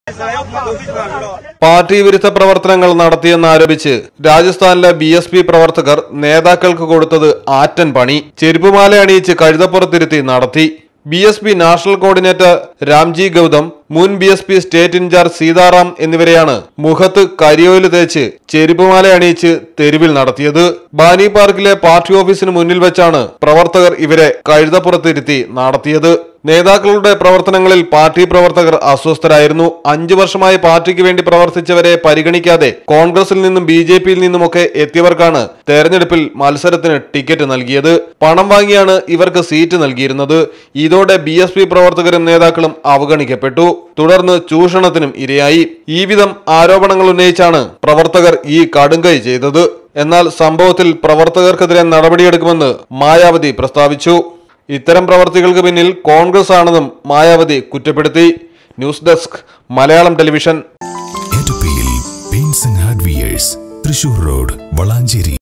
party വിരുദ്ധ പ്രവർത്തനങ്ങൾ നടത്തിയെന്നാരോപിച്ച് രാജസ്ഥാനിലെ ബി എസ് പി പ്രവർത്തകർ നേതാക്കൾക്ക് കൊടുത്തത് ആറ്റൻ പണി ചെരുപ്പുമാല അണിയിച്ച് കഴുതപ്പുറത്തിരുത്തി നടത്തി B S P national coordinator Ramji Gautam മുൻ B S P state incharge Sitaram എന്നിവരെയാണ് മുഖത്ത് കരിയോയില് തേച്ച് ചെരുപ്പുമാല അണിയിച്ച് തെരുവിൽ നടത്തിയത് ബാനി പാർക്കിലെ പാർട്ടി ഓഫീസിന് മുന്നിൽ വെച്ചാണ് പ്രവർത്തകർ ഇവരെ കഴുതപ്പുറത്തിരുത്തി നടത്തിയത് നേതാക്കളുടെ പ്രവർത്തനങ്ങളിൽ പാർട്ടി പ്രവർത്തകർ അസ്വസ്ഥരായിരുന്നു അഞ്ചു വർഷമായി പാർട്ടിക്ക് വേണ്ടി പ്രവർത്തിച്ചവരെ പരിഗണിക്കാതെ കോൺഗ്രസിൽ നിന്നും ബി ജെ പിയിൽ നിന്നുമൊക്കെ എത്തിയവർക്കാണ് തെരഞ്ഞെടുപ്പിൽ മത്സരത്തിന് ടിക്കറ്റ് നൽകിയത് പണം വാങ്ങിയാണ് ഇവർക്ക് സീറ്റ് നൽകിയിരുന്നത് ഇതോടെ ബി എസ് പി പ്രവർത്തകരും നേതാക്കളും അവഗണിക്കപ്പെട്ടു തുടർന്ന് ചൂഷണത്തിനും ഇരയായി ഈ വിധം ആരോപണങ്ങൾ ഉന്നയിച്ചാണ് പ്രവർത്തകർ ഈ കടുങ്കൈ ചെയ്തത് എന്നാൽ സംഭവത്തിൽ പ്രവർത്തകർക്കെതിരെ നടപടിയെടുക്കുമെന്ന് മായാവതി പ്രസ്താവിച്ചു ഇത്തരം പ്രവർത്തികൾക്ക് പിന്നിൽ കോൺഗ്രസ് ആണെന്നും മായാവതി കുറ്റപ്പെടുത്തി ന്യൂസ് ഡെസ്ക് മലയാളം ടെലിവിഷൻ എറ്റപ്പിയിൽ paints and hardwares Thrissur road Valanchery